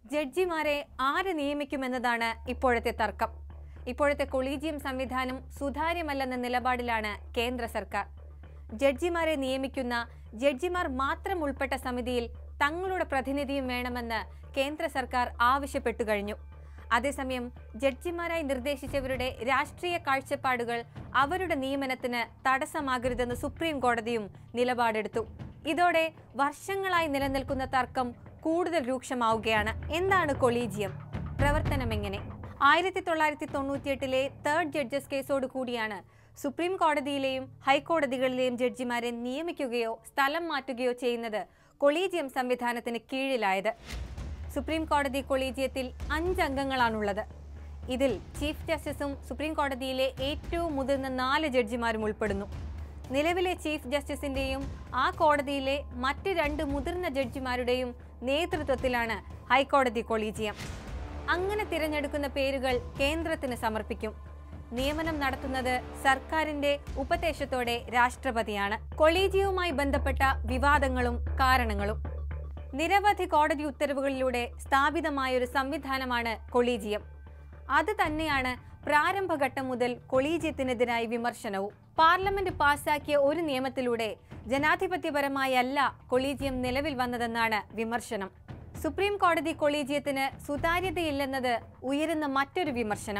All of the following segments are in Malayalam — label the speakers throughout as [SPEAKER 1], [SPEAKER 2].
[SPEAKER 1] ജഡ്ജിമാരെ ആര് നിയമിക്കുമെന്നതാണ് ഇപ്പോഴത്തെ തർക്കം ഇപ്പോഴത്തെ കൊളീജിയം സംവിധാനം സുതാര്യമല്ലെന്ന നിലപാടിലാണ് കേന്ദ്ര സർക്കാർ ജഡ്ജിമാരെ നിയമിക്കുന്ന ജഡ്ജിമാർ മാത്രം ഉൾപ്പെട്ട സമിതിയിൽ തങ്ങളുടെ പ്രതിനിധിയും വേണമെന്ന് കേന്ദ്ര സർക്കാർ ആവശ്യപ്പെട്ടു കഴിഞ്ഞു അതേസമയം ജഡ്ജിമാരായി നിർദ്ദേശിച്ചവരുടെ രാഷ്ട്രീയ കാഴ്ചപ്പാടുകൾ അവരുടെ നിയമനത്തിന് തടസ്സമാകരുതെന്ന് സുപ്രീം കോടതിയും നിലപാടെടുത്തു ഇതോടെ വർഷങ്ങളായി നിലനിൽക്കുന്ന തർക്കം കൂടുതൽ രൂക്ഷമാവുകയാണ് എന്താണ് കൊളീജിയം പ്രവർത്തനം എങ്ങനെ ആയിരത്തി തൊള്ളായിരത്തി തൊണ്ണൂറ്റിയെട്ടിലെ തേർഡ് ജഡ്ജസ് കേസോട് കൂടിയാണ് സുപ്രീം കോടതിയിലെയും ഹൈക്കോടതികളിലെയും ജഡ്ജിമാരെ നിയമിക്കുകയോ സ്ഥലം മാറ്റുകയോ ചെയ്യുന്നത് കൊളീജിയം സംവിധാനത്തിന് കീഴിലായത് സുപ്രീം കോടതി കൊളീജിയത്തിൽ അഞ്ച് അംഗങ്ങളാണുള്ളത് ഇതിൽ ചീഫ് ജസ്റ്റിസും സുപ്രീം കോടതിയിലെ ഏറ്റവും മുതിർന്ന നാല് ജഡ്ജിമാരും ഉൾപ്പെടുന്നു നിലവിലെ ചീഫ് ജസ്റ്റിസിന്റെയും ആ കോടതിയിലെ മറ്റ് രണ്ട് മുതിർന്ന ജഡ്ജിമാരുടെയും നേതൃത്വത്തിലാണ് ഹൈക്കോടതി കൊളീജിയം അങ്ങനെ തിരഞ്ഞെടുക്കുന്ന പേരുകൾ കേന്ദ്രത്തിന് സമർപ്പിക്കും നിയമനം നടത്തുന്നത് സർക്കാരിന്റെ ഉപദേശത്തോടെ രാഷ്ട്രപതിയാണ് കൊളീജിയവുമായി ബന്ധപ്പെട്ട വിവാദങ്ങളും കാരണങ്ങളും നിരവധി കോടതി ഉത്തരവുകളിലൂടെ സ്ഥാപിതമായ ഒരു സംവിധാനമാണ് കൊളീജിയം അത് തന്നെയാണ് പ്രാരംഭഘട്ടം മുതൽ കൊളീജിയത്തിനെതിരായി വിമർശനവും പാർലമെന്റ് പാസാക്കിയ ഒരു നിയമത്തിലൂടെ ജനാധിപത്യപരമായല്ല കൊളീജിയം നിലവിൽ വന്നതെന്നാണ് വിമർശനം സുപ്രീം കോടതി കൊളീജിയത്തിന് സുതാര്യതയില്ലെന്നത് ഉയരുന്ന മറ്റൊരു വിമർശനം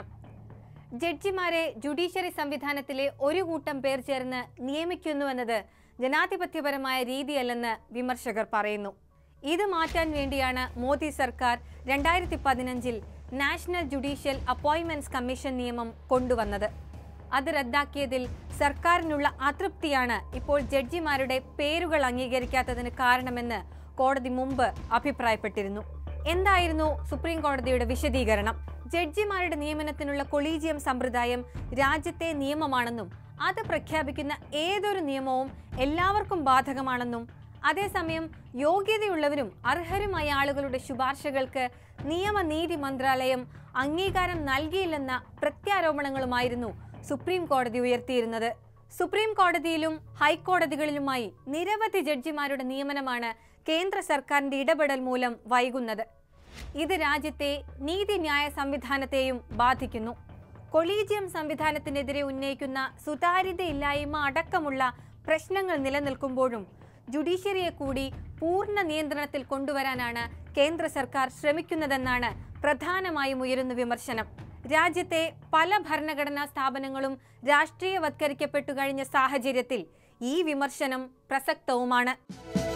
[SPEAKER 1] ജഡ്ജിമാരെ ജുഡീഷ്യറി സംവിധാനത്തിലെ ഒരു കൂട്ടം പേർ ചേർന്ന് നിയമിക്കുന്നുവെന്നത് ജനാധിപത്യപരമായ രീതിയല്ലെന്ന് വിമർശകർ പറയുന്നു ഇത് മാറ്റാൻ വേണ്ടിയാണ് മോദി സർക്കാർ രണ്ടായിരത്തി പതിനഞ്ചിൽ നാഷണൽ ജുഡീഷ്യൽ അപ്പോയിന്റ്മെന്റ്സ് കമ്മീഷൻ നിയമം കൊണ്ടുവന്നത് അത് റദ്ദാക്കിയതിൽ സർക്കാരിനുള്ള അതൃപ്തിയാണ് ഇപ്പോൾ ജഡ്ജിമാരുടെ പേരുകൾ അംഗീകരിക്കാത്തതിന് കാരണമെന്ന് കോടതി മുമ്പ് അഭിപ്രായപ്പെട്ടിരുന്നു എന്തായിരുന്നു സുപ്രീം കോടതിയുടെ വിശദീകരണം ജഡ്ജിമാരുടെ നിയമനത്തിനുള്ള കൊളീജിയം സമ്പ്രദായം രാജ്യത്തെ നിയമമാണെന്നും അത് പ്രഖ്യാപിക്കുന്ന ഏതൊരു നിയമവും എല്ലാവർക്കും ബാധകമാണെന്നും അതേസമയം യോഗ്യതയുള്ളവരും അർഹരുമായ ആളുകളുടെ ശുപാർശകൾക്ക് നിയമനീതി മന്ത്രാലയം അംഗീകാരം നൽകിയില്ലെന്ന പ്രത്യാരോപണങ്ങളുമായിരുന്നു സുപ്രീം കോടതി ഉയർത്തിയിരുന്നത് സുപ്രീം കോടതിയിലും ഹൈക്കോടതികളിലുമായി നിരവധി ജഡ്ജിമാരുടെ നിയമനമാണ് കേന്ദ്ര സർക്കാരിന്റെ ഇടപെടൽ മൂലം വൈകുന്നത് ഇത് രാജ്യത്തെ നീതിന്യായ സംവിധാനത്തെയും ബാധിക്കുന്നു കൊളീജിയം സംവിധാനത്തിനെതിരെ ഉന്നയിക്കുന്ന സുതാര്യതയില്ലായ്മ അടക്കമുള്ള പ്രശ്നങ്ങൾ നിലനിൽക്കുമ്പോഴും ജുഡീഷ്യറിയെ കൂടി പൂർണ്ണ നിയന്ത്രണത്തിൽ കൊണ്ടുവരാനാണ് കേന്ദ്ര സർക്കാർ ശ്രമിക്കുന്നതെന്നാണ് പ്രധാനമായും ഉയരുന്ന വിമർശനം രാജ്യത്തെ പല ഭരണഘടനാ സ്ഥാപനങ്ങളും രാഷ്ട്രീയവത്കരിക്കപ്പെട്ടു കഴിഞ്ഞ സാഹചര്യത്തിൽ ഈ വിമർശനം പ്രസക്തവുമാണ്